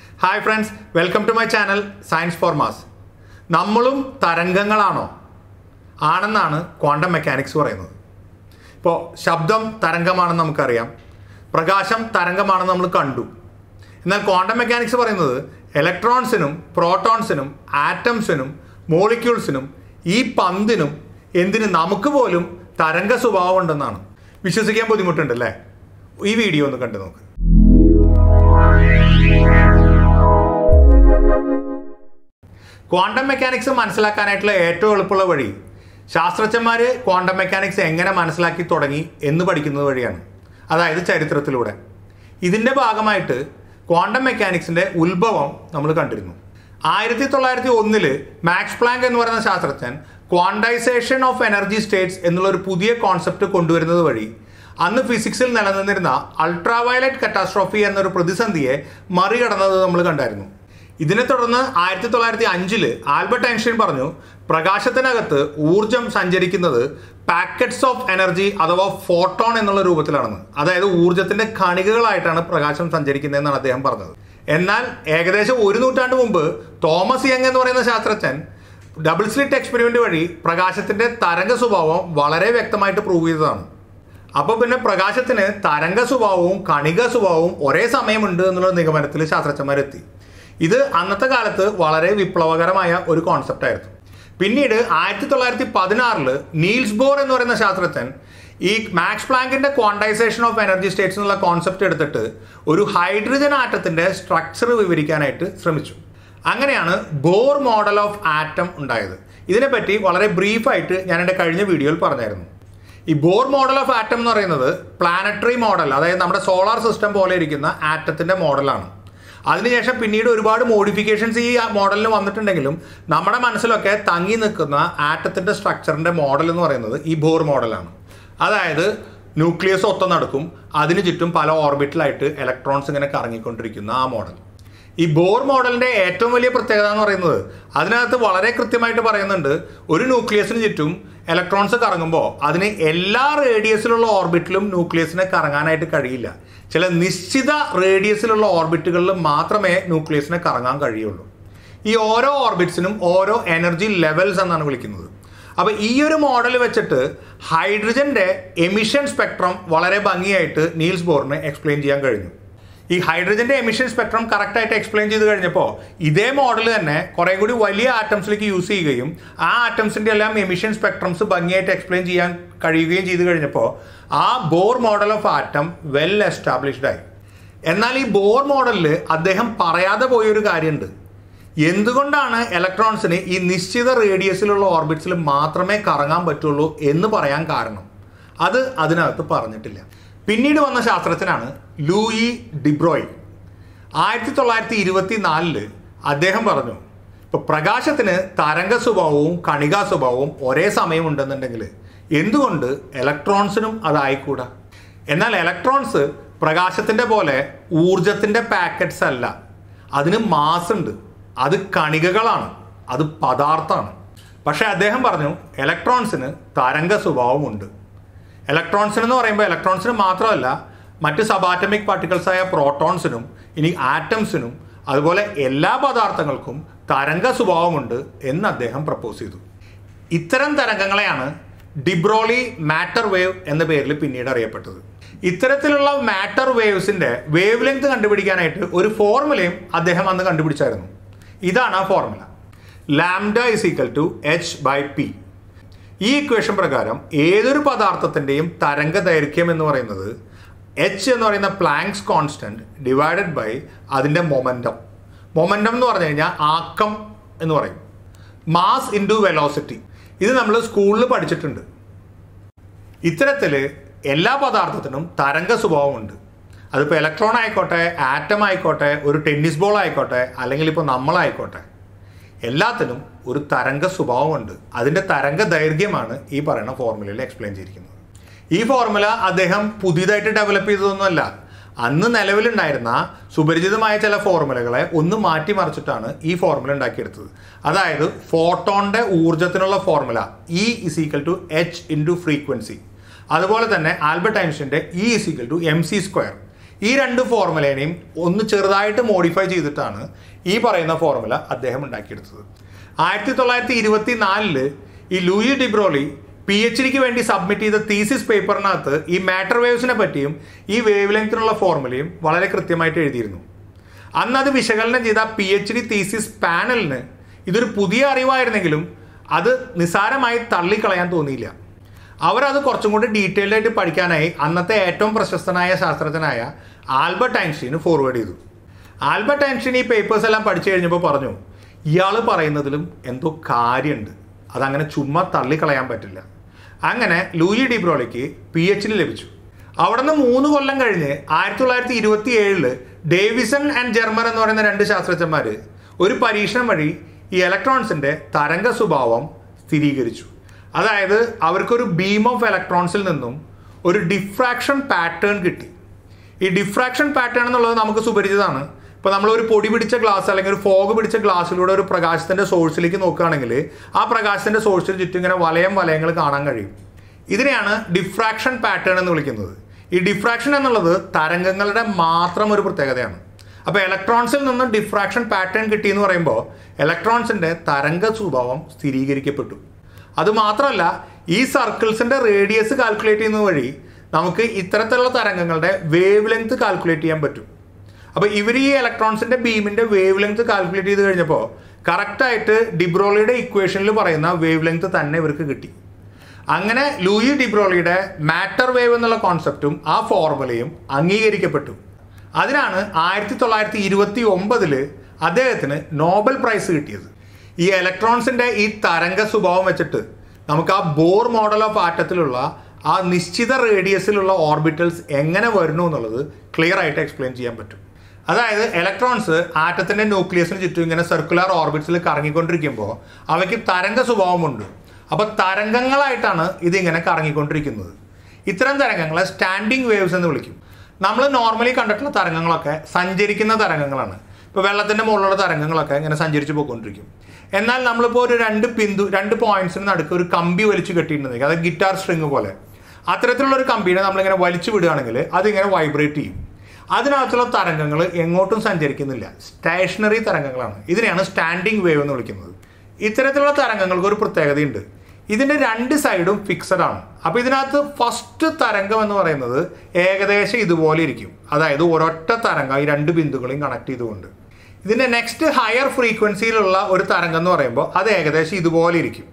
hi friends welcome to my channel science for mass നമ്മളും തരംഗങ്ങളാണോ ആണെന്നാണ് ക്വാണ്ടം മെക്കാനിക്സ് പറയുന്നത് ഇപ്പോൾ ശബ്ദം തരംഗമാണെന്ന് നമുക്കറിയാം പ്രകാശം തരംഗമാണെന്ന് നമ്മൾ കണ്ടു എന്നാൽ ക്വാണ്ടം മെക്കാനിക്സ് പറയുന്നത് ഇലക്ട്രോൺസിനും പ്രോട്ടോൺസിനും ആറ്റംസിനും മോളിക്യൂൾസിനും ഈ പന്തിനും എന്തിന് നമുക്ക് പോലും തരംഗ സ്വഭാവം ഉണ്ടെന്നാണ് വിശ്വസിക്കാൻ ബുദ്ധിമുട്ടുണ്ടല്ലേ ഈ വീഡിയോ ഒന്ന് കണ്ടു നോക്ക് ക്വാണ്ടം മെക്കാനിക്സ് മനസ്സിലാക്കാനായിട്ടുള്ള ഏറ്റവും എളുപ്പമുള്ള വഴി ശാസ്ത്രജ്ഞന്മാർ ക്വാണ്ടം മെക്കാനിക്സ് എങ്ങനെ മനസ്സിലാക്കി തുടങ്ങി എന്ന് പഠിക്കുന്നത് വഴിയാണ് അതായത് ചരിത്രത്തിലൂടെ ഇതിൻ്റെ ഭാഗമായിട്ട് ക്വാണ്ടം മെക്കാനിക്സിൻ്റെ ഉത്ഭവം നമ്മൾ കണ്ടിരുന്നു ആയിരത്തി തൊള്ളായിരത്തി ഒന്നില് മാക്സ് പ്ലാങ്ക് എന്ന് പറയുന്ന ശാസ്ത്രജ്ഞൻ ക്വാണ്ടൈസേഷൻ ഓഫ് എനർജി സ്റ്റേറ്റ്സ് എന്നുള്ള ഒരു പുതിയ കോൺസെപ്റ്റ് കൊണ്ടുവരുന്നത് വഴി അന്ന് ഫിസിക്സിൽ നിലനിന്നിരുന്ന അൾട്രാവയലറ്റ് കറ്റാസ്ട്രോഫി എന്നൊരു പ്രതിസന്ധിയെ മറികടന്നത് നമ്മൾ കണ്ടായിരുന്നു ഇതിനെ തുടർന്ന് ആയിരത്തി തൊള്ളായിരത്തി അഞ്ചില് ആൽബർട്ട് ഐൻസ്റ്റൈൻ പറഞ്ഞു പ്രകാശത്തിനകത്ത് ഊർജം സഞ്ചരിക്കുന്നത് പാക്കറ്റ്സ് ഓഫ് എനർജി അഥവാ ഫോട്ടോൺ എന്നുള്ള രൂപത്തിലാണെന്ന് അതായത് ഊർജത്തിന്റെ കണികകളായിട്ടാണ് പ്രകാശം സഞ്ചരിക്കുന്നതെന്നാണ് അദ്ദേഹം പറഞ്ഞത് എന്നാൽ ഏകദേശം ഒരു നൂറ്റാണ്ട് മുമ്പ് തോമസ് യങ് എന്ന് പറയുന്ന ശാസ്ത്രജ്ഞൻ ഡബിൾ സ്ലിറ്റ് എക്സ്പെരിമെന്റ് വഴി പ്രകാശത്തിന്റെ തരംഗ സ്വഭാവം വളരെ വ്യക്തമായിട്ട് പ്രൂവ് ചെയ്തതാണ് അപ്പോൾ പിന്നെ പ്രകാശത്തിന് തരംഗ സ്വഭാവവും കണിക സ്വഭാവവും ഒരേ സമയമുണ്ട് എന്നുള്ള നിഗമനത്തിൽ ശാസ്ത്രജ്ഞന്മാരെത്തി ഇത് അന്നത്തെ കാലത്ത് വളരെ വിപ്ലവകരമായ ഒരു കോൺസെപ്റ്റ് ആയിരുന്നു പിന്നീട് ആയിരത്തി തൊള്ളായിരത്തി പതിനാറില് നീൽസ് ബോർ എന്ന് പറയുന്ന ശാസ്ത്രജ്ഞൻ ഈ മാക്സ് പ്ലാങ്കിന്റെ ക്വാണ്ടൈസേഷൻ ഓഫ് എനർജി സ്റ്റേറ്റ്സ് എന്നുള്ള കോൺസെപ്റ്റ് എടുത്തിട്ട് ഒരു ഹൈഡ്രജൻ ആറ്റത്തിന്റെ സ്ട്രക്ചർ വിവരിക്കാനായിട്ട് ശ്രമിച്ചു അങ്ങനെയാണ് ബോർ മോഡൽ ഓഫ് ആറ്റം ഉണ്ടായത് ഇതിനെപ്പറ്റി വളരെ ബ്രീഫായിട്ട് ഞാൻ എൻ്റെ കഴിഞ്ഞ വീഡിയോയിൽ പറഞ്ഞായിരുന്നു ഈ ബോർ മോഡൽ ഓഫ് ആറ്റം എന്ന് പറയുന്നത് പ്ലാനറ്ററി മോഡൽ അതായത് നമ്മുടെ സോളാർ സിസ്റ്റം പോലെ ഇരിക്കുന്ന ആറ്റത്തിന്റെ മോഡലാണ് അതിനുശേഷം പിന്നീട് ഒരുപാട് മോഡിഫിക്കേഷൻസ് ഈ മോഡലിന് വന്നിട്ടുണ്ടെങ്കിലും നമ്മുടെ മനസ്സിലൊക്കെ തങ്ങി നിൽക്കുന്ന ആറ്റത്തിന്റെ സ്ട്രക്ചറിന്റെ മോഡൽ എന്ന് പറയുന്നത് ഈ ബോർ മോഡലാണ് അതായത് ന്യൂക്ലിയസ് ഒത്ത നടക്കും അതിന് ചുറ്റും പല ഓർബിറ്റിലായിട്ട് ഇലക്ട്രോൺസ് ഇങ്ങനെ കറങ്ങിക്കൊണ്ടിരിക്കുന്ന ആ മോഡൽ ഈ ബോർ മോഡലിന്റെ ഏറ്റവും വലിയ പ്രത്യേകത എന്ന് പറയുന്നത് അതിനകത്ത് വളരെ കൃത്യമായിട്ട് പറയുന്നുണ്ട് ഒരു ന്യൂക്ലിയസിന് ചുറ്റും ഇലക്ട്രോൺസ് കറങ്ങുമ്പോൾ അതിന് എല്ലാ റേഡിയസിലുള്ള ഓർബിറ്റിലും ന്യൂക്ലിയസിനെ കറങ്ങാനായിട്ട് കഴിയില്ല ചില നിശ്ചിത റേഡിയസിലുള്ള ഓർബിറ്റുകളിൽ മാത്രമേ ന്യൂക്ലിയസിനെ കറങ്ങാൻ കഴിയുള്ളൂ ഈ ഓരോ ഓർബിറ്റ്സിനും ഓരോ എനർജി ലെവൽസ് എന്നാണ് വിളിക്കുന്നത് അപ്പോൾ ഈ ഒരു മോഡൽ വെച്ചിട്ട് ഹൈഡ്രജന്റെ എമിഷൻ സ്പെക്ട്രം വളരെ ഭംഗിയായിട്ട് നീൽസ് ബോറിന് എക്സ്പ്ലെയിൻ ചെയ്യാൻ കഴിഞ്ഞു ഈ ഹൈഡ്രജന്റെ എമിഷൻ സ്പെക്ട്രം കറക്റ്റ് ആയിട്ട് എക്സ്പ്ലെയിൻ ചെയ്ത് കഴിഞ്ഞപ്പോൾ ഇതേ മോഡൽ തന്നെ കുറെ കൂടി വലിയ ആറ്റംസിലേക്ക് യൂസ് ചെയ്യുകയും ആ ആറ്റംസിന്റെ എല്ലാം എമിഷൻ സ്പെക്ട്രംസ് ഭംഗിയായിട്ട് എക്സ്പ്ലെയിൻ ചെയ്യാൻ കഴിയുകയും ചെയ്ത് കഴിഞ്ഞപ്പോൾ ആ Bohr model of atom well established ആയി എന്നാൽ ഈ ബോർ മോഡലിൽ അദ്ദേഹം പറയാതെ പോയൊരു കാര്യമുണ്ട് എന്തുകൊണ്ടാണ് ഇലക്ട്രോൺസിന് ഈ നിശ്ചിത റേഡിയസിലുള്ള ഓർബിറ്റ്സിൽ മാത്രമേ കറങ്ങാൻ പറ്റുള്ളൂ എന്ന് പറയാൻ കാരണം അത് അതിനകത്ത് പറഞ്ഞിട്ടില്ല പിന്നീട് വന്ന ശാസ്ത്രജ്ഞനാണ് ലൂയി ഡിബ്രോയ് ആയിരത്തി തൊള്ളായിരത്തി ഇരുപത്തി നാലില് അദ്ദേഹം പറഞ്ഞു ഇപ്പൊ പ്രകാശത്തിന് തരംഗ സ്വഭാവവും കണികാ സ്വഭാവവും ഒരേ സമയം ഉണ്ടെന്നുണ്ടെങ്കിൽ എന്തുകൊണ്ട് ഇലക്ട്രോൺസിനും അതായിക്കൂടാ എന്നാൽ ഇലക്ട്രോൺസ് പ്രകാശത്തിന്റെ പോലെ ഊർജത്തിന്റെ പാക്കറ്റ്സ് അല്ല അതിന് മാസ് ഉണ്ട് അത് കണികകളാണ് അത് പദാർത്ഥമാണ് പക്ഷെ അദ്ദേഹം പറഞ്ഞു ഇലക്ട്രോൺസിന് തരംഗ സ്വഭാവമുണ്ട് ഇലക്ട്രോൺസിന് എന്ന് പറയുമ്പോൾ ഇലക്ട്രോൺസിന് മാത്രമല്ല മറ്റ് സബാറ്റമിക് പാർട്ടിക്കിൾസ് ആയ പ്രോട്ടോൺസിനും ഇനി ആറ്റംസിനും അതുപോലെ എല്ലാ പദാർത്ഥങ്ങൾക്കും തരംഗ സ്വഭാവമുണ്ട് എന്ന് അദ്ദേഹം പ്രപ്പോസ് ചെയ്തു ഇത്തരം തരംഗങ്ങളെയാണ് ഡിബ്രോളി മാറ്റർ വേവ് എന്ന പേരിൽ പിന്നീട് അറിയപ്പെട്ടത് ഇത്തരത്തിലുള്ള മാറ്റർ വേവ്സിന്റെ വേവ് ലെങ്ത് കണ്ടുപിടിക്കാനായിട്ട് ഒരു ഫോർമുലയും അദ്ദേഹം അന്ന് കണ്ടുപിടിച്ചായിരുന്നു ഇതാണ് ആ formula lambda is equal to h by p ഈ ഇക്വേഷൻ പ്രകാരം ഏതൊരു പദാർത്ഥത്തിൻ്റെയും തരംഗ ദൈർഘ്യം എന്ന് പറയുന്നത് എച്ച് എന്ന് പറയുന്ന പ്ലാങ്ക്സ് കോൺസ്റ്റന്റ് ഡിവൈഡഡ് ബൈ അതിൻ്റെ മൊമെൻറ്റം മൊമെൻറ്റം എന്ന് പറഞ്ഞു കഴിഞ്ഞാൽ ആക്കം എന്ന് പറയും മാസ് ഇൻറ്റു വെലോസിറ്റി ഇത് നമ്മൾ സ്കൂളിൽ പഠിച്ചിട്ടുണ്ട് ഇത്തരത്തിൽ എല്ലാ പദാർത്ഥത്തിനും തരംഗ സ്വഭാവമുണ്ട് അതിപ്പോൾ ഇലക്ട്രോൺ ആയിക്കോട്ടെ ആറ്റം ആയിക്കോട്ടെ ഒരു ടെന്നീസ് ബോൾ ആയിക്കോട്ടെ അല്ലെങ്കിൽ ഇപ്പോൾ നമ്മളായിക്കോട്ടെ എല്ലാത്തിനും ഒരു തരംഗ സ്വഭാവമുണ്ട് അതിൻ്റെ തരംഗ ദൈർഘ്യമാണ് ഈ പറയുന്ന ഫോർമുലയിൽ എക്സ്പ്ലെയിൻ ചെയ്തിരിക്കുന്നത് ഈ ഫോർമുല അദ്ദേഹം പുതിയതായിട്ട് ഡെവലപ്പ് ചെയ്തതൊന്നുമല്ല അന്ന് നിലവിലുണ്ടായിരുന്ന സുപരിചിതമായ ചില ഫോർമുലകളെ ഒന്ന് മാറ്റിമറിച്ചിട്ടാണ് ഈ ഫോർമുല ഉണ്ടാക്കിയെടുത്തത് അതായത് ഫോട്ടോണിന്റെ ഊർജത്തിനുള്ള formula E is equal to h into frequency അതുപോലെ തന്നെ ആൽബർട്ട് ഐൻസ്റ്റൈൻ്റെ E is equal to m c square ഈ രണ്ട് ഫോർമുലേനെയും ഒന്ന് ചെറുതായിട്ട് മോഡിഫൈ ചെയ്തിട്ടാണ് ഈ പറയുന്ന ഫോർമുല അദ്ദേഹം ഉണ്ടാക്കിയെടുത്തത് ആയിരത്തി തൊള്ളായിരത്തി ഇരുപത്തി നാലില് ഈ ലൂയി ഡിബ്രോളി പി എച്ച് ഡിക്ക് വേണ്ടി സബ്മിറ്റ് ചെയ്ത തീസിസ് പേപ്പറിനകത്ത് ഈ മാറ്റർ വേവ്സിനെ പറ്റിയും ഈ വേവ് ലെങ്ത്തിനുള്ള ഫോർമുലയും വളരെ കൃത്യമായിട്ട് എഴുതിയിരുന്നു അന്ന് അത് വിശകലനം ചെയ്ത പി എച്ച് ഡി തീസിസ് പാനലിന് ഇതൊരു പുതിയ അറിവായിരുന്നെങ്കിലും അത് നിസാരമായി തള്ളിക്കളയാൻ തോന്നിയില്ല അവരത് കുറച്ചും കൂടി ഡീറ്റെയിൽഡ് ആയിട്ട് പഠിക്കാനായി അന്നത്തെ ഏറ്റവും പ്രശസ്തനായ ശാസ്ത്രജ്ഞനായ ആൽബർട്ട് ഐൻസ്റ്റീന് ഫോർവേഡ് ചെയ്തു ആൽബർട്ട് ഐൻസ്റ്റീൻ ഈ പേപ്പേഴ്സ് എല്ലാം പഠിച്ചു കഴിഞ്ഞപ്പോൾ പറഞ്ഞു ഇയാൾ പറയുന്നതിലും എന്തോ കാര്യമുണ്ട് അതങ്ങനെ ചുമ്മാ തള്ളിക്കളയാൻ പറ്റില്ല അങ്ങനെ ലൂയി ഡിബ്രോളിക്ക് പി എച്ച് ഡി ലഭിച്ചു അവിടെ നിന്ന് മൂന്ന് കൊല്ലം കഴിഞ്ഞ് ആയിരത്തി തൊള്ളായിരത്തി ഇരുപത്തി ഏഴില് ഡേവിസൺ ആൻഡ് ജെർമർ എന്ന് പറയുന്ന രണ്ട് ശാസ്ത്രജ്ഞന്മാർ ഒരു പരീക്ഷണം വഴി ഈ ഇലക്ട്രോൺസിന്റെ തരംഗ സ്വഭാവം സ്ഥിരീകരിച്ചു അതായത് അവർക്കൊരു ബീം ഓഫ് ഇലക്ട്രോൺസിൽ നിന്നും ഒരു ഡിഫ്രാക്ഷൻ പാറ്റേൺ കിട്ടി ഈ ഡിഫ്രാക്ഷൻ പാറ്റേൺ എന്നുള്ളത് നമുക്ക് സുപരിചിതമാണ് ഇപ്പോൾ നമ്മൾ ഒരു പൊടി പിടിച്ച ഗ്ലാസ് അല്ലെങ്കിൽ ഒരു ഫോഗ് പിടിച്ച ഗ്ലാസ്സിലൂടെ ഒരു പ്രകാശത്തിന്റെ സോഴ്സിലേക്ക് നോക്കുകയാണെങ്കിൽ ആ പ്രകാശത്തിന്റെ സോഴ്സിൽ ചുറ്റും ഇങ്ങനെ വലയം വലയങ്ങൾ കാണാൻ കഴിയും ഇതിനെയാണ് ഡിഫ്രാക്ഷൻ പാറ്റേൺ എന്ന് വിളിക്കുന്നത് ഈ ഡിഫ്രാക്ഷൻ എന്നുള്ളത് തരംഗങ്ങളുടെ മാത്രം ഒരു പ്രത്യേകതയാണ് അപ്പോൾ ഇലക്ട്രോൺസിൽ നിന്ന് ഡിഫ്രാക്ഷൻ പാറ്റേൺ കിട്ടി എന്ന് പറയുമ്പോൾ ഇലക്ട്രോൺസിന്റെ തരംഗ സ്വഭാവം സ്ഥിരീകരിക്കപ്പെട്ടു അതുമാത്രമല്ല ഈ സർക്കിൾസിന്റെ റേഡിയസ് കാൽക്കുലേറ്റ് ചെയ്യുന്നത് വഴി നമുക്ക് ഇത്തരത്തിലുള്ള തരംഗങ്ങളുടെ വേവ് ലെങ്ത് കാൽക്കുലേറ്റ് ചെയ്യാൻ പറ്റും അപ്പോൾ ഇവർ ഈ ഇലക്ട്രോൺസിന്റെ ബീമിന്റെ വേവ് ലെങ്ത് കാൽക്കുലേറ്റ് ചെയ്ത് കഴിഞ്ഞപ്പോൾ കറക്റ്റായിട്ട് ഡിബ്രോളിയുടെ ഇക്വേഷനിൽ പറയുന്ന വേവ് ലെങ്ത് തന്നെ ഇവർക്ക് കിട്ടി അങ്ങനെ ലൂയി ഡിബ്രോളിയുടെ മാറ്റർ വേവ് എന്നുള്ള കോൺസെപ്റ്റും ആ ഫോർമുലയും അംഗീകരിക്കപ്പെട്ടു അതിനാണ് ആയിരത്തി തൊള്ളായിരത്തി ഇരുപത്തി ഒമ്പതില് അദ്ദേഹത്തിന് നോബൽ പ്രൈസ് കിട്ടിയത് ഈ ഇലക്ട്രോൺസിന്റെ ഈ തരംഗ സ്വഭാവം വെച്ചിട്ട് നമുക്ക് ആ ബോർ മോഡൽ ഓഫ് ആറ്റത്തിലുള്ള ആ നിശ്ചിത റേഡിയസിലുള്ള ഓർബിറ്റൽസ് എങ്ങനെ വരുന്നു എന്നുള്ളത് ക്ലിയർ ആയിട്ട് എക്സ്പ്ലെയിൻ ചെയ്യാൻ പറ്റും അതായത് ഇലക്ട്രോൺസ് ആറ്റത്തിന്റെ ന്യൂക്ലിയസിന് ചുറ്റും ഇങ്ങനെ സർക്കുലർ ഓർബിറ്റ്സിൽ കറങ്ങിക്കൊണ്ടിരിക്കുമ്പോൾ അവയ്ക്ക് തരംഗ സ്വഭാവമുണ്ട് അപ്പൊ തരംഗങ്ങളായിട്ടാണ് ഇതിങ്ങനെ കറങ്ങിക്കൊണ്ടിരിക്കുന്നത് ഇത്തരം തരംഗങ്ങളെ സ്റ്റാൻഡിങ് വേവ്സ് എന്ന് വിളിക്കും നമ്മൾ നോർമലി കണ്ടിട്ടുള്ള തരംഗങ്ങളൊക്കെ സഞ്ചരിക്കുന്ന തരംഗങ്ങളാണ് ഇപ്പോൾ വെള്ളത്തിന്റെ മുകളിലുള്ള തരംഗങ്ങളൊക്കെ ഇങ്ങനെ സഞ്ചരിച്ച് പോയിക്കൊണ്ടിരിക്കും എന്നാൽ നമ്മളിപ്പോൾ ഒരു രണ്ട് ബിന്ദു രണ്ട് പോയിന്റ്സിന് നടുക്ക് ഒരു കമ്പി വലിച്ചു കെട്ടിയിട്ടുണ്ടെങ്കിൽ അത് ഗിറ്റാർ സ്ട്രിങ് പോലെ അത്തരത്തിലുള്ള ഒരു കമ്പീനെ നമ്മളിങ്ങനെ വലിച്ചു വിടുകയാണെങ്കിൽ അതിങ്ങനെ വൈബ്രേറ്റ് ചെയ്യും അതിനകത്തുള്ള തരംഗങ്ങൾ എങ്ങോട്ടും സഞ്ചരിക്കുന്നില്ല സ്റ്റേഷനറി തരംഗങ്ങളാണ് ഇതിനെയാണ് സ്റ്റാൻഡിങ് വേവ് എന്ന് വിളിക്കുന്നത് ഇത്തരത്തിലുള്ള തരംഗങ്ങൾക്ക് ഒരു പ്രത്യേകതയുണ്ട് ഇതിന്റെ രണ്ട് സൈഡും ഫിക്സഡ് ആണ് അപ്പോൾ ഇതിനകത്ത് ഫസ്റ്റ് തരംഗം എന്ന് പറയുന്നത് ഏകദേശം ഇതുപോലെ ഇരിക്കും അതായത് ഒരൊറ്റ തരംഗം ഈ രണ്ട് ബിന്ദുകളെയും കണക്ട് ചെയ്തുകൊണ്ട് ഇതിന്റെ നെക്സ്റ്റ് ഹയർ ഫ്രീക്വൻസിയിലുള്ള ഒരു തരംഗം എന്ന് പറയുമ്പോൾ അത് ഏകദേശം ഇതുപോലെ ഇരിക്കും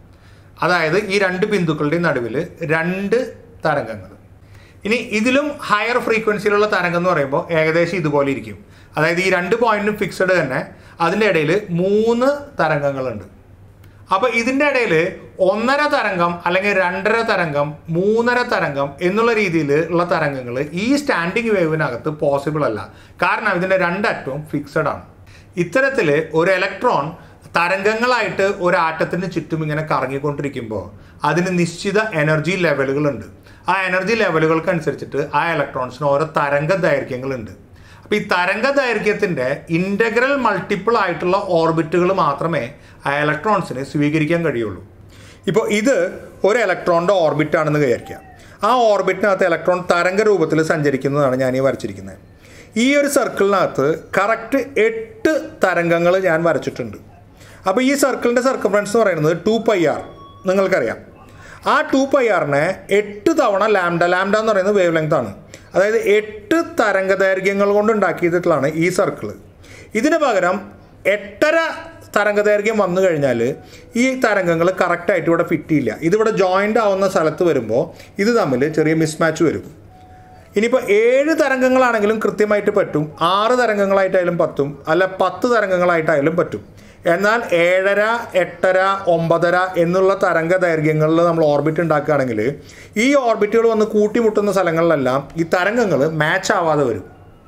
അതായത് ഈ രണ്ട് ബിന്ദുക്കളുടെയും നടുവിൽ രണ്ട് തരംഗങ്ങൾ ഇനി ഇതിലും ഹയർ ഫ്രീക്വൻസിയിലുള്ള തരംഗം എന്ന് പറയുമ്പോൾ ഏകദേശം ഇതുപോലെ ഇരിക്കും അതായത് ഈ രണ്ട് പോയിന്റും ഫിക്സഡ് തന്നെ അതിൻ്റെ ഇടയിൽ മൂന്ന് തരംഗങ്ങളുണ്ട് അപ്പോൾ ഇതിൻ്റെ ഇടയിൽ ഒന്നര തരംഗം അല്ലെങ്കിൽ രണ്ടര തരംഗം മൂന്നര തരംഗം എന്നുള്ള രീതിയിൽ ഉള്ള തരംഗങ്ങൾ ഈ സ്റ്റാൻഡിങ് വേവിനകത്ത് പോസിബിൾ അല്ല കാരണം ഇതിൻ്റെ രണ്ടറ്റവും ഫിക്സഡ് ആണ് ഇത്തരത്തിൽ ഒരു ഇലക്ട്രോൺ തരംഗങ്ങളായിട്ട് ഒരു ആറ്റത്തിന് ചുറ്റും ഇങ്ങനെ കറങ്ങിക്കൊണ്ടിരിക്കുമ്പോൾ അതിന് നിശ്ചിത എനർജി ലെവലുകളുണ്ട് ആ എനർജി ലെവലുകൾക്ക് അനുസരിച്ചിട്ട് ആ ഇലക്ട്രോൺസിന് ഓരോ തരംഗ ദൈർഘ്യങ്ങളുണ്ട് അപ്പോൾ ഈ തരംഗ ദൈർഘ്യത്തിൻ്റെ ഇൻ്റഗ്രൽ മൾട്ടിപ്പിൾ ആയിട്ടുള്ള ഓർബിറ്റുകൾ മാത്രമേ ആ ഇലക്ട്രോൺസിന് സ്വീകരിക്കാൻ കഴിയുള്ളൂ ഇപ്പോൾ ഇത് ഒരു ഇലക്ട്രോണിൻ്റെ ഓർബിറ്റ് ആണെന്ന് വിചാരിക്കാം ആ ഓർബിറ്റിനകത്ത് ഇലക്ട്രോൺ തരംഗ രൂപത്തിൽ സഞ്ചരിക്കുന്നതാണ് ഞാൻ ഈ വരച്ചിരിക്കുന്നത് ഈ ഒരു സർക്കിളിനകത്ത് കറക്റ്റ് എട്ട് തരംഗങ്ങൾ ഞാൻ വരച്ചിട്ടുണ്ട് അപ്പോൾ ഈ സർക്കിളിൻ്റെ സർക്കംഫറൻസ് എന്ന് പറയുന്നത് ടു പൈ ആർ നിങ്ങൾക്കറിയാം ആ ടു പൈ ആറിനെ എട്ട് തവണ ലാംഡ ലാംഡ എന്ന് പറയുന്നത് വേവ് ലെങ്ത് ആണ് അതായത് എട്ട് തരംഗ ദൈർഘ്യങ്ങൾ കൊണ്ട് ഉണ്ടാക്കിയിട്ടുള്ളതാണ് ഈ സർക്കിൾ ഇതിന് പകരം എട്ടര തരംഗ ദൈർഘ്യം വന്നു കഴിഞ്ഞാൽ ഈ തരംഗങ്ങൾ കറക്റ്റായിട്ട് ഇവിടെ ഫിറ്റ് ചെയ്യില്ല ഇതിവിടെ ജോയിൻ്റ് ആവുന്ന സ്ഥലത്ത് വരുമ്പോൾ ഇത് തമ്മിൽ ചെറിയ മിസ്മാച്ച് വരും ഇനിയിപ്പോൾ ഏഴ് തരംഗങ്ങളാണെങ്കിലും കൃത്യമായിട്ട് പറ്റും ആറ് തരംഗങ്ങളായിട്ടായാലും പറ്റും അല്ല പത്ത് തരംഗങ്ങളായിട്ടായാലും പറ്റും എന്നാൽ ഏഴര എട്ടര ഒമ്പതര എന്നുള്ള തരംഗ ദൈർഘ്യങ്ങളിൽ നമ്മൾ ഓർബിറ്റ് ഉണ്ടാക്കുകയാണെങ്കിൽ ഈ ഓർബിറ്റുകൾ വന്ന് കൂട്ടിമുട്ടുന്ന സ്ഥലങ്ങളിലെല്ലാം ഈ തരംഗങ്ങൾ മാച്ച് ആവാതെ വരും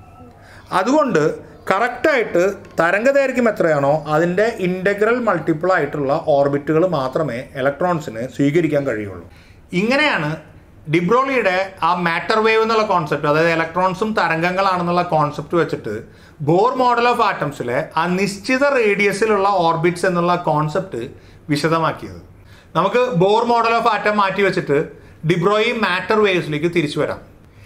അതുകൊണ്ട് കറക്റ്റായിട്ട് തരംഗ ദൈർഘ്യം എത്രയാണോ അതിൻ്റെ ഇൻ്റഗ്രൽ മൾട്ടിപ്പിൾ ആയിട്ടുള്ള ഓർബിറ്റുകൾ മാത്രമേ ഇലക്ട്രോൺസിന് സ്വീകരിക്കാൻ കഴിയുള്ളൂ ഇങ്ങനെയാണ് ഡിബ്രോളിയുടെ ആ മാറ്റർ വേവ് എന്നുള്ള കോൺസെപ്റ്റ് അതായത് ഇലക്ട്രോൺസും തരംഗങ്ങളാണെന്നുള്ള കോൺസെപ്റ്റ് വെച്ചിട്ട് ബോർ മോഡൽ ഓഫ് ആറ്റംസിലെ ആ നിശ്ചിത റേഡിയസിലുള്ള ഓർബിറ്റ്സ് എന്നുള്ള കോൺസെപ്റ്റ് വിശദമാക്കിയത് നമുക്ക് ബോർ മോഡൽ ഓഫ് ആറ്റം മാറ്റി വെച്ചിട്ട് ഡിബ്രോയി മാറ്റർ വേവ്സിലേക്ക് തിരിച്ചു വരാം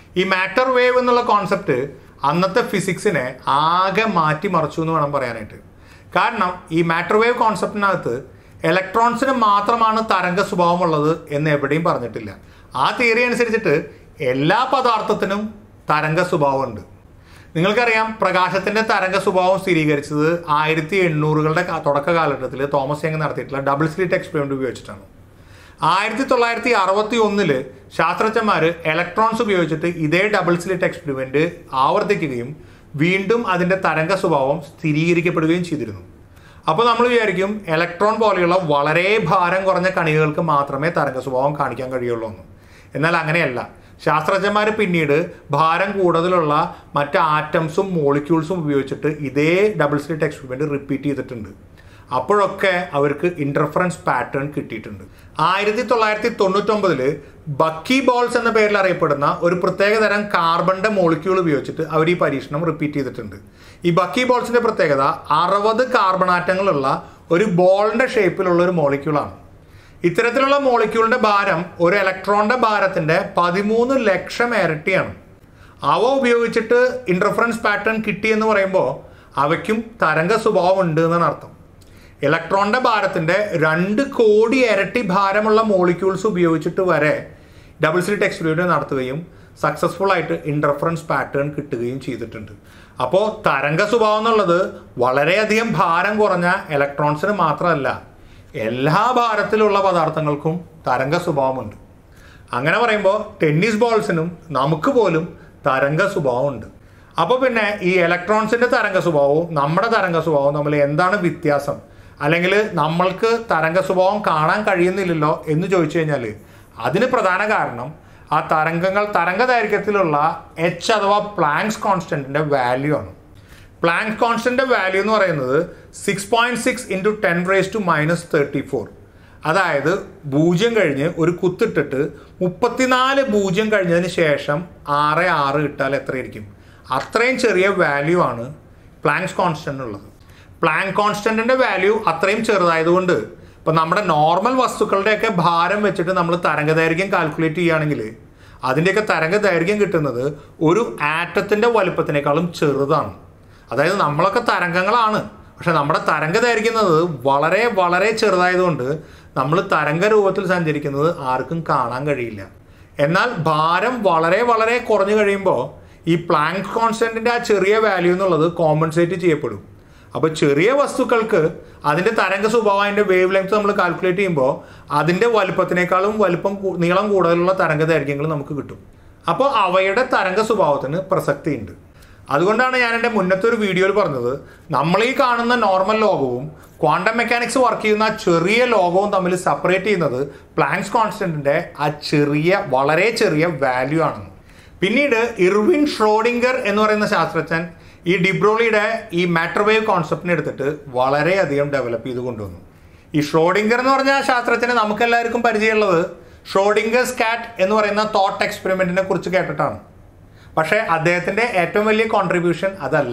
ഈ മാറ്റർ വേവ് എന്നുള്ള കോൺസെപ്റ്റ് അന്നത്തെ ഫിസിക്സിനെ ആകെ മാറ്റിമറിച്ചു എന്ന് വേണം പറയാനായിട്ട് കാരണം ഈ മാറ്റർ വേവ് കോൺസെപ്റ്റിനകത്ത് ഇലക്ട്രോൺസിന് മാത്രമാണ് തരംഗ സ്വഭാവമുള്ളത് എന്ന് എവിടെയും പറഞ്ഞിട്ടില്ല ആ തിയറി അനുസരിച്ചിട്ട് എല്ലാ പദാർത്ഥത്തിനും തരംഗ സ്വഭാവമുണ്ട് നിങ്ങൾക്കറിയാം പ്രകാശത്തിന്റെ തരംഗ സ്വഭാവം സ്ഥിരീകരിച്ചത് ആയിരത്തി എണ്ണൂറുകളുടെ ക- തുടക്ക കാലഘട്ടത്തിൽ തോമസ് യങ് നടത്തിയിട്ടുള്ള ഡബിൾ സ്ലിറ്റ് എക്സ്പെരിമെന്റ് ഉപയോഗിച്ചിട്ടാണ് ആയിരത്തി തൊള്ളായിരത്തി അറുപത്തി ഒന്നില് ശാസ്ത്രജ്ഞന്മാർ ഇലക്ട്രോൺസ് ഉപയോഗിച്ചിട്ട് ഇതേ ഡബിൾ സ്ലിറ്റ് എക്സ്പെരിമെന്റ് ആവർത്തിക്കുകയും വീണ്ടും അതിന്റെ തരംഗ സ്വഭാവം സ്ഥിരീകരിക്കപ്പെടുകയും ചെയ്തിരുന്നു അപ്പോൾ നമ്മൾ വിചാരിക്കും ഇലക്ട്രോൺ പോലെയുള്ള വളരെ ഭാരം കുറഞ്ഞ കണികകൾക്ക് മാത്രമേ തരംഗ സ്വഭാവം കാണിക്കാൻ കഴിയുള്ളൂ എന്ന് എന്നാൽ അങ്ങനെയല്ല ശാസ്ത്രജ്ഞന്മാർ പിന്നീട് ഭാരം കൂടുതലുള്ള മറ്റ് ആറ്റംസും മോളിക്യൂൾസും ഉപയോഗിച്ചിട്ട് ഇതേ ഡബിൾ സ്ലിറ്റ് എക്സ്പെരിമെന്റ് റിപ്പീറ്റ് ചെയ്തിട്ടുണ്ട് അപ്പോഴൊക്കെ അവർക്ക് ഇന്റർഫറൻസ് പാറ്റേൺ കിട്ടിയിട്ടുണ്ട് ആയിരത്തി തൊള്ളായിരത്തി തൊണ്ണൂറ്റൊമ്പതില് ബക്കി ബോൾസ് എന്ന പേരിൽ അറിയപ്പെടുന്ന ഒരു പ്രത്യേക തരം കാർബണിന്റെ മോളിക്യൂൾ ഉപയോഗിച്ചിട്ട് അവർ ഈ പരീക്ഷണം റിപ്പീറ്റ് ചെയ്തിട്ടുണ്ട് ഈ ബക്കി ബോൾസിന്റെ പ്രത്യേകത അറുപത് കാർബൺ ആറ്റങ്ങളുള്ള ഒരു ബോളിന്റെ ഷേപ്പിലുള്ള ഒരു മോളിക്യൂളാണ് ഇത്തരത്തിലുള്ള മോളിക്യൂളിന്റെ ഭാരം ഒരു ഇലക്ട്രോണിന്റെ ഭാരത്തിന്റെ പതിമൂന്ന് ലക്ഷം ഇരട്ടിയാണ് അവ ഉപയോഗിച്ചിട്ട് ഇന്റർഫറൻസ് പാറ്റേൺ കിട്ടി എന്ന് പറയുമ്പോൾ അവയ്ക്കും തരംഗ സ്വഭാവം ഉണ്ട് എന്നാണ് അർത്ഥം ഇലക്ട്രോണിന്റെ ഭാരത്തിന്റെ രണ്ട് കോടി ഇരട്ടി ഭാരമുള്ള മോളിക്യൂൾസ് ഉപയോഗിച്ചിട്ട് വരെ ഡബിൾ സ്ലിറ്റ് എക്സ്പെരിമെന്റ് നടത്തുകയും സക്സസ്ഫുൾ ആയിട്ട് ഇന്റർഫറൻസ് പാറ്റേൺ കിട്ടുകയും ചെയ്തിട്ടുണ്ട് അപ്പോൾ തരംഗ സ്വഭാവം എന്നുള്ളത് വളരെയധികം ഭാരം കുറഞ്ഞ ഇലക്ട്രോൺസിന് മാത്രമല്ല എല്ലാ ഭാരത്തിലുള്ള പദാർത്ഥങ്ങൾക്കും തരംഗ സ്വഭാവമുണ്ട് അങ്ങനെ പറയുമ്പോൾ ടെന്നീസ് ബോൾസിനും നമുക്ക് പോലും തരംഗ സ്വഭാവമുണ്ട് അപ്പോൾ പിന്നെ ഈ ഇലക്ട്രോൺസിന്റെ തരംഗ സ്വഭാവവും നമ്മുടെ തരംഗ സ്വഭാവവും തമ്മിൽ എന്താണ് വ്യത്യാസം അല്ലെങ്കിൽ നമ്മൾക്ക് തരംഗ സ്വഭാവം കാണാൻ കഴിയുന്നില്ലല്ലോ എന്ന് ചോദിച്ചു കഴിഞ്ഞാൽ അതിന് പ്രധാന കാരണം ആ തരംഗങ്ങൾ തരംഗ ദൈർഘ്യത്തിലുള്ള എച്ച് അഥവാ പ്ലാങ്ക്സ് കോൺസ്റ്റന്റിന്റെ വാല്യൂ ആണ് പ്ലാങ്ക് കോൺസ്റ്റന്റ് വാല്യൂ എന്ന് പറയുന്നത് six point six into ten raise to minus thirty four അതായത് പൂജ്യം കഴിഞ്ഞ് ഒരു കുത്തിട്ടിട്ട് മുപ്പത്തിനാല് പൂജ്യം കഴിഞ്ഞതിന് ശേഷം ആറ് ആറ് ഇട്ടാൽ എത്രയായിരിക്കും അത്രയും ചെറിയ വാല്യൂ ആണ് പ്ലാങ്ക്സ് കോൺസ്റ്റന്റ് ഉള്ളത് പ്ലാങ്ക് കോൺസ്റ്റന്റിന്റെ വാല്യൂ അത്രയും ചെറുതായതുകൊണ്ട് ഇപ്പം നമ്മുടെ നോർമൽ വസ്തുക്കളുടെയൊക്കെ ഭാരം വെച്ചിട്ട് നമ്മൾ തരംഗദൈർഘ്യം കാൽക്കുലേറ്റ് ചെയ്യുകയാണെങ്കിൽ അതിൻ്റെയൊക്കെ തരംഗദൈർഘ്യം കിട്ടുന്നത് ഒരു ആറ്റത്തിന്റെ വലുപ്പത്തിനേക്കാളും ചെറുതാണ് അതായത് നമ്മളൊക്കെ തരംഗങ്ങളാണ് പക്ഷെ നമ്മുടെ തരംഗ ദൈർഘ്യുന്നത് വളരെ വളരെ ചെറുതായതുകൊണ്ട് നമ്മൾ തരംഗ രൂപത്തിൽ സഞ്ചരിക്കുന്നത് ആർക്കും കാണാൻ കഴിയില്ല എന്നാൽ ഭാരം വളരെ വളരെ കുറഞ്ഞു കഴിയുമ്പോൾ ഈ പ്ലാങ്ക് കോൺസ്റ്റന്റിന്റെ ആ ചെറിയ വാല്യൂ എന്നുള്ളത് കോമ്പൻസേറ്റ് ചെയ്യപ്പെടും അപ്പോൾ ചെറിയ വസ്തുക്കൾക്ക് അതിന്റെ തരംഗ സ്വഭാവം അതിന്റെ വേവ് ലെങ്ത് നമ്മൾ കാൽക്കുലേറ്റ് ചെയ്യുമ്പോൾ അതിന്റെ വലുപ്പത്തിനേക്കാളും വലുപ്പം കൂ- നീളം കൂടുതലുള്ള തരംഗ ദൈർഘ്യങ്ങൾ നമുക്ക് കിട്ടും അപ്പോൾ അവയുടെ തരംഗ സ്വഭാവത്തിന് പ്രസക്തിയുണ്ട് അതുകൊണ്ടാണ് ഞാൻ എൻ്റെ മുന്നത്തെ ഒരു വീഡിയോയിൽ പറഞ്ഞത് നമ്മൾ ഈ കാണുന്ന നോർമൽ ലോകവും ക്വാണ്ടം മെക്കാനിക്സ് വർക്ക് ചെയ്യുന്ന ആ ചെറിയ ലോകവും തമ്മിൽ സെപ്പറേറ്റ് ചെയ്യുന്നത് പ്ലാങ്ക്സ് കോൺസ്റ്റന്റിന്റെ ആ ചെറിയ വളരെ ചെറിയ വാല്യൂ ആണ് പിന്നീട് ഇർവിൻ ഷ്രോഡിംഗർ എന്ന് പറയുന്ന ശാസ്ത്രജ്ഞൻ ഈ ഡിബ്രോളിയുടെ ഈ മാറ്റർ വേവ് കോൺസെപ്റ്റിനെ എടുത്തിട്ട് വളരെയധികം ഡെവലപ്പ് ചെയ്ത് കൊണ്ടുവന്നു ഈ ഷ്രോഡിംഗർ എന്ന് പറഞ്ഞ ശാസ്ത്രജ്ഞനെ നമുക്കെല്ലാവർക്കും പരിചയമുള്ളത് ഷ്രോഡിംഗേഴ്സ് കാറ്റ് എന്ന് പറയുന്ന തോട്ട് എക്സ്പെരിമെന്റിനെ കുറിച്ച് കേട്ടിട്ടാണ് പക്ഷേ അദ്ദേഹത്തിന്റെ ഏറ്റവും വലിയ കോൺട്രിബ്യൂഷൻ അതല്ല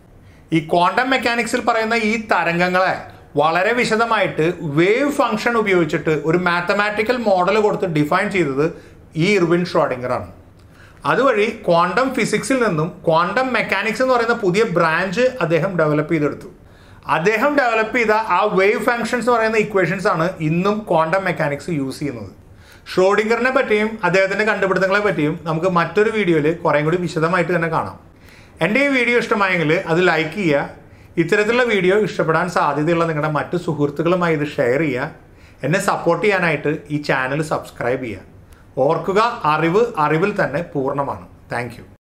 ഈ ക്വാണ്ടം മെക്കാനിക്സിൽ പറയുന്ന ഈ തരംഗങ്ങളെ വളരെ വിശദമായിട്ട് വേവ് ഫംഗ്ഷൻ ഉപയോഗിച്ചിട്ട് ഒരു മാത്തമാറ്റിക്കൽ മോഡൽ കൊടുത്ത് ഡിഫൈൻ ചെയ്തത് ഈ ഇർവിൻ ഷ്രോഡിംഗർ ആണ് അതുവഴി ക്വാണ്ടം ഫിസിക്സിൽ നിന്നും ക്വാണ്ടം മെക്കാനിക്സ് എന്ന് പറയുന്ന പുതിയ ബ്രാഞ്ച് അദ്ദേഹം ഡെവലപ്പ് ചെയ്തെടുത്തു അദ്ദേഹം ഡെവലപ്പ് ചെയ്ത ആ വേവ് ഫംഗ്ഷൻസ് എന്ന് പറയുന്ന ഇക്വേഷൻസ് ആണ് ഇന്നും ക്വാണ്ടം മെക്കാനിക്സ് യൂസ് ചെയ്യുന്നത് ഷ്രോഡിംഗറിനെ പറ്റിയും അദ്ദേഹത്തിന്റെ കണ്ടുപിടുത്തങ്ങളെ പറ്റിയും നമുക്ക് മറ്റൊരു വീഡിയോയിൽ കുറേം കൂടി വിശദമായിട്ട് തന്നെ കാണാം എൻ്റെ ഈ വീഡിയോ ഇഷ്ടമായെങ്കിൽ അത് ലൈക്ക് ചെയ്യുക ഇത്തരത്തിലുള്ള വീഡിയോ ഇഷ്ടപ്പെടാൻ സാധ്യതയുള്ള നിങ്ങളുടെ മറ്റു സുഹൃത്തുക്കളുമായി ഇത് ഷെയർ ചെയ്യുക എന്നെ സപ്പോർട്ട് ചെയ്യാനായിട്ട് ഈ ചാനൽ സബ്സ്ക്രൈബ് ചെയ്യുക ഓർക്കുക അറിവ് അറിവിൽ തന്നെ പൂർണ്ണമാണ് താങ്ക്